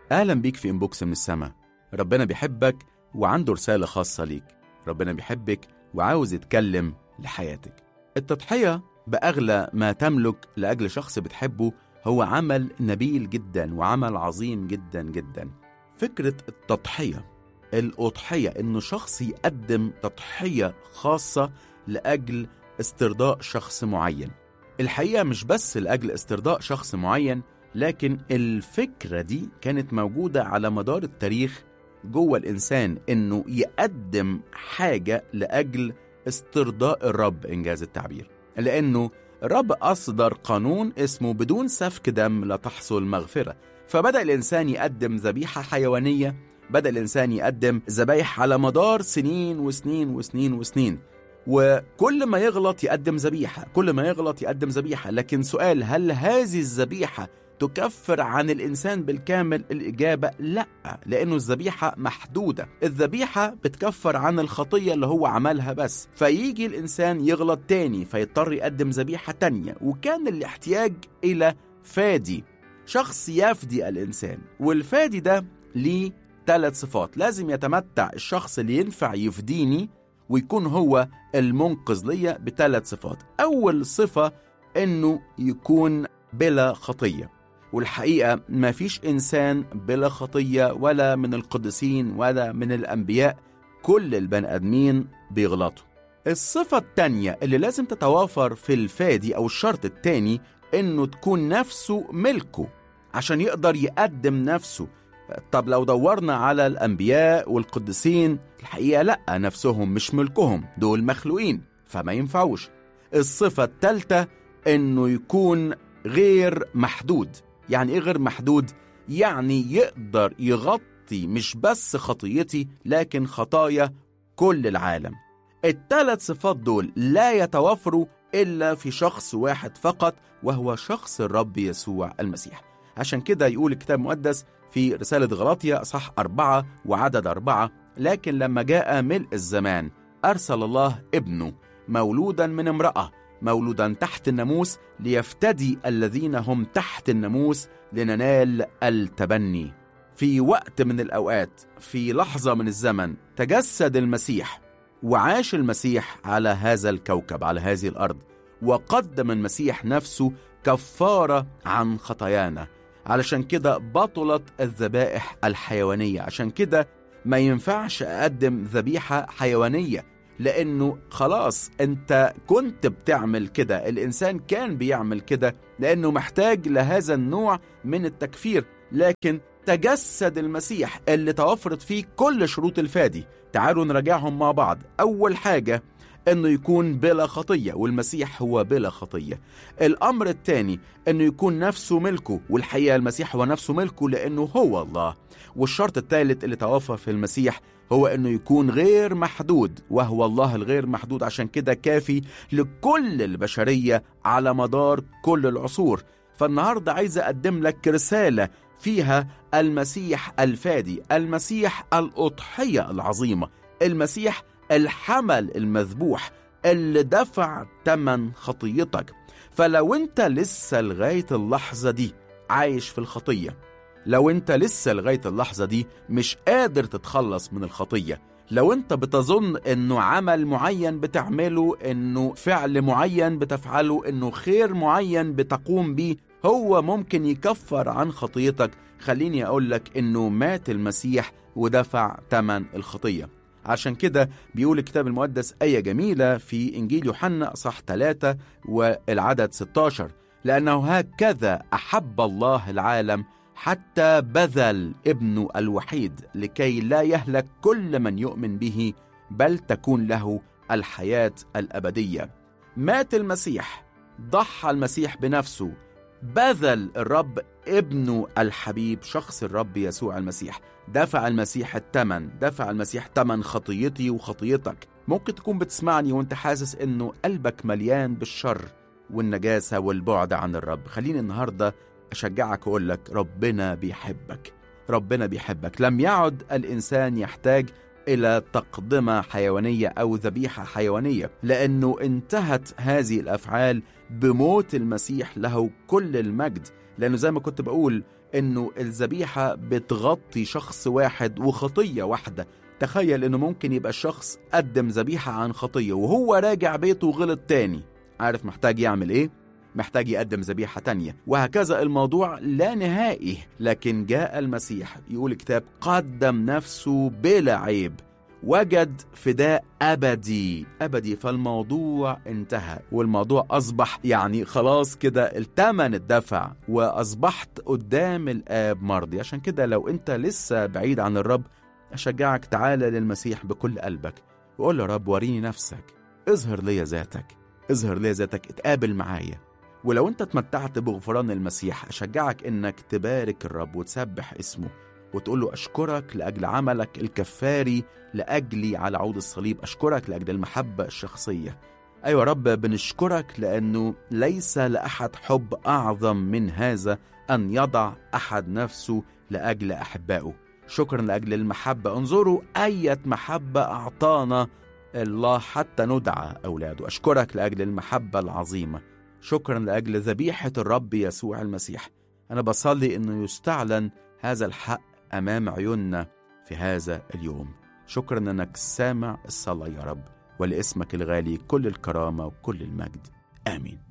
أهلا بيك في إنبوكس من السما ربنا بيحبك وعنده رسالة خاصة ليك ربنا بيحبك وعاوز يتكلم لحياتك التضحية بأغلى ما تملك لأجل شخص بتحبه هو عمل نبيل جدا وعمل عظيم جدا جدا فكرة التضحية الأضحية إنه شخص يقدم تضحية خاصة لأجل استرضاء شخص معين الحقيقة مش بس لأجل استرضاء شخص معين لكن الفكرة دي كانت موجودة على مدار التاريخ جوه الإنسان إنه يقدم حاجة لأجل استرضاء الرب إنجاز التعبير لأنه الرب أصدر قانون اسمه بدون سفك دم لا تحصل مغفرة فبدأ الإنسان يقدم ذبيحة حيوانية بدأ الإنسان يقدم ذبايح على مدار سنين وسنين وسنين وسنين وكل ما يغلط يقدم ذبيحة كل ما يغلط يقدم ذبيحة لكن سؤال هل هذه الذبيحة تكفر عن الإنسان بالكامل الإجابة لا لأنه الذبيحة محدودة الذبيحة بتكفر عن الخطية اللي هو عملها بس فيجي الإنسان يغلط تاني فيضطر يقدم ذبيحة تانية وكان الاحتياج إلى فادي شخص يفدي الإنسان والفادي ده ليه ثلاث صفات لازم يتمتع الشخص اللي ينفع يفديني ويكون هو المنقذ ليا بثلاث صفات أول صفة إنه يكون بلا خطية والحقيقة ما فيش إنسان بلا خطية ولا من القديسين ولا من الأنبياء كل البني آدمين بيغلطوا الصفة التانية اللي لازم تتوافر في الفادي أو الشرط التاني إنه تكون نفسه ملكه عشان يقدر يقدم نفسه طب لو دورنا على الأنبياء والقديسين الحقيقة لأ نفسهم مش ملكهم دول مخلوقين فما ينفعوش الصفة التالتة إنه يكون غير محدود يعني إيه غير محدود؟ يعني يقدر يغطي مش بس خطيتي لكن خطايا كل العالم الثلاث صفات دول لا يتوافروا إلا في شخص واحد فقط وهو شخص الرب يسوع المسيح عشان كده يقول الكتاب المقدس في رسالة غلاطيا صح أربعة وعدد أربعة لكن لما جاء ملء الزمان أرسل الله ابنه مولودا من امرأة مولودا تحت الناموس ليفتدي الذين هم تحت الناموس لننال التبني في وقت من الأوقات في لحظة من الزمن تجسد المسيح وعاش المسيح على هذا الكوكب على هذه الأرض وقدم المسيح نفسه كفارة عن خطايانا علشان كده بطلت الذبائح الحيوانية عشان كده ما ينفعش أقدم ذبيحة حيوانية لأنه خلاص أنت كنت بتعمل كده الإنسان كان بيعمل كده لأنه محتاج لهذا النوع من التكفير لكن تجسد المسيح اللي توفرت فيه كل شروط الفادي تعالوا نراجعهم مع بعض أول حاجة انه يكون بلا خطيه والمسيح هو بلا خطيه الامر الثاني انه يكون نفسه ملكه والحقيقه المسيح هو نفسه ملكه لانه هو الله والشرط الثالث اللي توفر في المسيح هو انه يكون غير محدود وهو الله الغير محدود عشان كده كافي لكل البشريه على مدار كل العصور فالنهارده عايز اقدم لك رساله فيها المسيح الفادي المسيح الاضحيه العظيمه المسيح الحمل المذبوح اللي دفع تمن خطيتك فلو انت لسه لغاية اللحظة دي عايش في الخطية لو انت لسه لغاية اللحظة دي مش قادر تتخلص من الخطية لو انت بتظن انه عمل معين بتعمله انه فعل معين بتفعله انه خير معين بتقوم بيه هو ممكن يكفر عن خطيتك خليني اقولك انه مات المسيح ودفع تمن الخطيه عشان كده بيقول الكتاب المقدس آية جميلة في إنجيل يوحنا صح 3 والعدد 16 لأنه هكذا أحب الله العالم حتى بذل ابنه الوحيد لكي لا يهلك كل من يؤمن به بل تكون له الحياة الأبدية مات المسيح ضحى المسيح بنفسه بذل الرب ابنه الحبيب شخص الرب يسوع المسيح دفع المسيح الثمن دفع المسيح ثمن خطيتي وخطيتك ممكن تكون بتسمعني وانت حاسس انه قلبك مليان بالشر والنجاسة والبعد عن الرب خليني النهاردة أشجعك وأقول لك ربنا بيحبك ربنا بيحبك لم يعد الإنسان يحتاج إلى تقدمة حيوانية أو ذبيحة حيوانية لأنه انتهت هذه الأفعال بموت المسيح له كل المجد لأنه زي ما كنت بقول إنه الذبيحة بتغطي شخص واحد وخطية واحدة تخيل إنه ممكن يبقى الشخص قدم ذبيحة عن خطية وهو راجع بيته وغلط تاني عارف محتاج يعمل إيه؟ محتاج يقدم ذبيحة تانية وهكذا الموضوع لا نهائي لكن جاء المسيح يقول الكتاب قدم نفسه بلا عيب وجد فداء أبدي أبدي فالموضوع انتهى والموضوع أصبح يعني خلاص كده التمن الدفع وأصبحت قدام الآب مرضي عشان كده لو أنت لسه بعيد عن الرب أشجعك تعالى للمسيح بكل قلبك وقول له رب وريني نفسك اظهر لي ذاتك اظهر لي ذاتك اتقابل معايا ولو انت اتمتعت بغفران المسيح اشجعك انك تبارك الرب وتسبح اسمه وتقول له اشكرك لاجل عملك الكفاري لاجلي على عود الصليب اشكرك لاجل المحبه الشخصيه ايوه رب بنشكرك لانه ليس لاحد حب اعظم من هذا ان يضع احد نفسه لاجل احبائه شكرا لاجل المحبه انظروا اية محبه اعطانا الله حتى ندعى اولاده اشكرك لاجل المحبه العظيمه شكرا لاجل ذبيحه الرب يسوع المسيح انا بصلي انه يستعلن هذا الحق امام عيوننا في هذا اليوم شكرا انك سامع الصلاه يا رب ولاسمك الغالي كل الكرامه وكل المجد امين